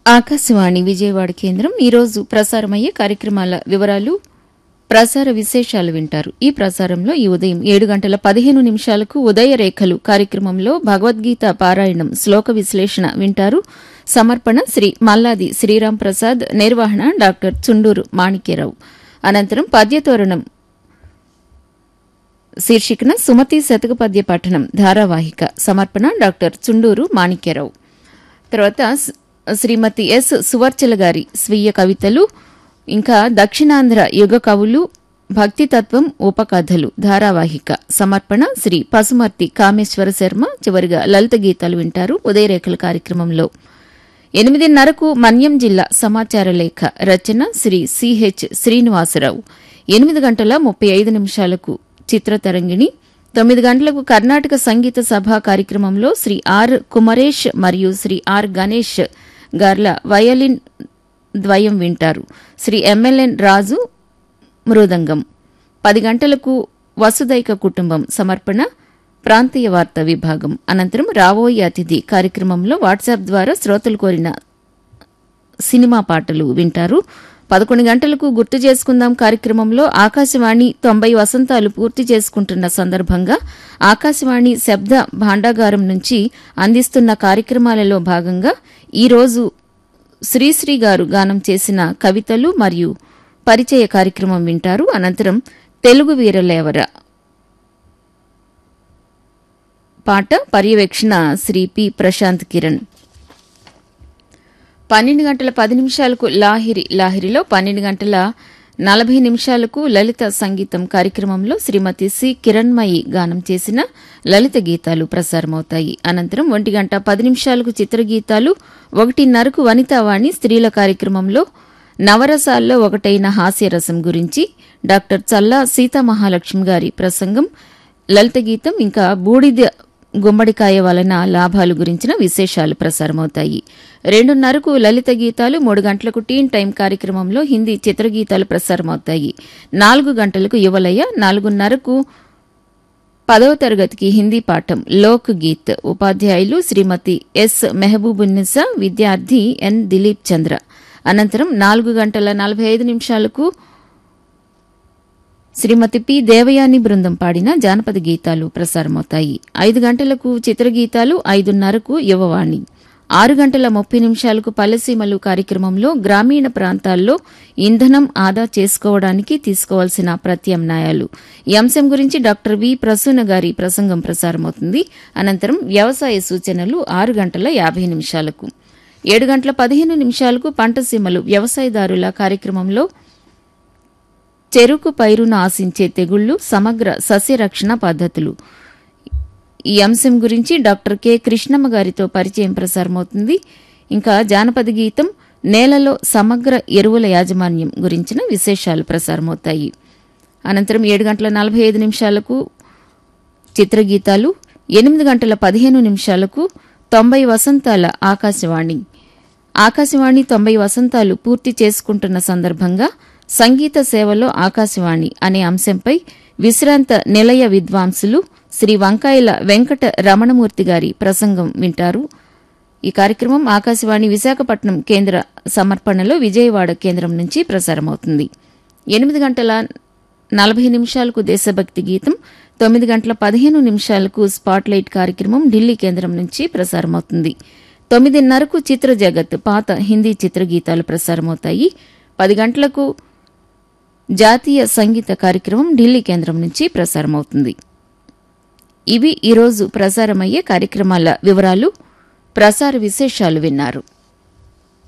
ఆకాశవాణి విజయవాడ కేంద్రం ఈరోజు ప్రసారమయ్యే కార్యక్రమాల వివరాలు ప్రసార విశేషాలు వింటారు ఈ ప్రసారంలో ఈ ఉదయం ఏడు గంటల పదిహేను నిమిషాలకు ఉదయ రేఖలు కార్యక్రమంలో భగవద్గీత పారాయణం శ్లోక విశ్లేషణ వింటారు సమర్పణ శ్రీ మల్లాది శ్రీరాం ప్రసాద్ నిర్వహణ డాక్టర్ చుండూరు మాణిక్యరావు అనంతరం పద్యతోరణం శీర్షికన సుమతి శతక పద్య పఠనం ధారావాహిక సమర్పణ డాక్టర్ చుండూరు మాణిక్యరావు తర్వాత స్- శ్రీమతి ఎస్ సువర్చల గారి స్వీయ కవితలు ఇంకా దక్షిణాంధ్ర యుగ కవులు భక్తితత్వం ఉపకథలు ధారావాహిక సమర్పణ శ్రీ పసుమర్తి కామేశ్వర శర్మ చివరిగా లలిత గీతాలు వింటారు ఉదయరేఖల కార్యక్రమంలో ఎనిమిదిన్నరకు మన్యం జిల్లా సమాచార లేఖ రచన శ్రీ సిహెచ్ శ్రీనివాసరావు ఎనిమిది గంటల ముప్పై ఐదు నిమిషాలకు చిత్రతరంగిణి తొమ్మిది గంటలకు కర్ణాటక సంగీత సభ కార్యక్రమంలో శ్రీ ఆర్ కుమరేష్ మరియు శ్రీ ఆర్ గణేష్ గార్ల వయలిన్ ద్వయం వింటారు శ్రీ ఎంఎల్ఎన్ రాజు మృదంగం పది గంటలకు వసుదైక కుటుంబం సమర్పణ ప్రాంతీయ వార్తా విభాగం అనంతరం రాబోయే అతిథి కార్యక్రమంలో వాట్సాప్ ద్వారా శ్రోతలు కోరిన సినిమా పాటలు వింటారు పదకొండు గంటలకు గుర్తు చేసుకుందాం కార్యక్రమంలో ఆకాశవాణి తొంభై వసంతాలు పూర్తి చేసుకుంటున్న సందర్భంగా ఆకాశవాణి శబ్ద భాండాగారం నుంచి అందిస్తున్న కార్యక్రమాలలో భాగంగా ఈరోజు శ్రీశ్రీ గారు గానం చేసిన కవితలు మరియు పరిచయ కార్యక్రమం వింటారు అనంతరం తెలుగు వీరలేవర పాట పర్యవేక్షణ శ్రీ పి ప్రశాంత్ కిరణ్ పన్నెండు గంటల పది నిమిషాలకు లాహిరి లాహిరిలో పన్నెండు గంటల నలభై నిమిషాలకు లలిత సంగీతం కార్యక్రమంలో శ్రీమతి సి కిరణ్మయి గానం చేసిన లలిత గీతాలు ప్రసారమవుతాయి అనంతరం ఒంటి గంట పది నిమిషాలకు చిత్రగీతాలు ఒకటిన్నరకు వనితావాణి స్త్రీల కార్యక్రమంలో నవరసాల్లో ఒకటైన హాస్యరసం గురించి డాక్టర్ చల్లా సీతామహాలక్ష్మి గారి ప్రసంగం లలిత గీతం ఇంకా బూడిద గుమ్మడికాయ వలన లాభాలు గురించిన విశేషాలు ప్రసారమవుతాయి రెండున్నరకు లలిత గీతాలు మూడు గంటలకు టీన్ టైం కార్యక్రమంలో హిందీ చిత్రగీతాలు ప్రసారమవుతాయి నాలుగు గంటలకు యువలయ నాలుగున్నరకు పదవ తరగతికి హిందీ పాఠం లోక్ గీత్ ఉపాధ్యాయులు శ్రీమతి ఎస్ మెహబూబున్నిసా విద్యార్థి ఎన్ దిలీప్ చంద్ర అనంతరం నాలుగు గంటల నలభై ఐదు నిమిషాలకు శ్రీమతి పి దేవయాని బృందం పాడిన జానపద గీతాలు ప్రసారమవుతాయి ఐదు గంటలకు చిత్రగీతాలు ఐదున్నరకు యువవాణి ఆరు గంటల ముప్పై నిమిషాలకు పల్లెసీమలు కార్యక్రమంలో గ్రామీణ ప్రాంతాల్లో ఇంధనం ఆదా చేసుకోవడానికి తీసుకోవాల్సిన ప్రత్యామ్నాయాలు ఈ అంశం గురించి డాక్టర్ వి ప్రసూన గారి ప్రసంగం ప్రసారమవుతుంది అనంతరం వ్యవసాయ సూచనలు ఆరు గంటల యాభై నిమిషాలకు ఏడు గంటల పదిహేను నిమిషాలకు పంటసీమలు వ్యవసాయదారుల కార్యక్రమంలో చెరుకు పైరును ఆశించే తెగుళ్లు సమగ్ర సస్యరక్షణ పద్ధతులు ఈ అంశం గురించి డాక్టర్ కె కృష్ణమ్మ గారితో పరిచయం ప్రసారమవుతుంది ఇంకా జానపద గీతం నేలలో సమగ్ర ఎరువుల యాజమాన్యం గురించిన విశేషాలు ప్రసారమవుతాయి అనంతరం ఏడు గంటల నలభై ఐదు నిమిషాలకు చిత్రగీతాలు ఎనిమిది గంటల పదిహేను నిమిషాలకు తొంభై వసంతాల ఆకాశవాణి ఆకాశవాణి తొంభై వసంతాలు పూర్తి చేసుకుంటున్న సందర్భంగా సంగీత సేవలో ఆకాశవాణి అనే అంశంపై విశ్రాంత నిలయ విద్వాంసులు శ్రీ వంకాయల వెంకట రమణమూర్తి గారి ప్రసంగం వింటారు ఈ కార్యక్రమం ఆకాశవాణి విశాఖపట్నం కేంద్ర సమర్పణలో విజయవాడ కేంద్రం నుంచి ప్రసారమవుతుంది ఎనిమిది గంటల నలభై నిమిషాలకు దేశభక్తి గీతం తొమ్మిది గంటల పదిహేను నిమిషాలకు స్పాట్లైట్ కార్యక్రమం ఢిల్లీ కేంద్రం నుంచి ప్రసారమవుతుంది తొమ్మిదిన్నరకు చిత్ర జగత్ పాత హిందీ చిత్రగీతాలు ప్రసారమవుతాయి పది గంటలకు జాతీయ సంగీత కార్యక్రమం ఢిల్లీ కేంద్రం నుంచి ప్రసారమవుతుంది ఇవి ఈరోజు ప్రసారమయ్యే కార్యక్రమాల వివరాలు ప్రసార విశేషాలు విన్నారు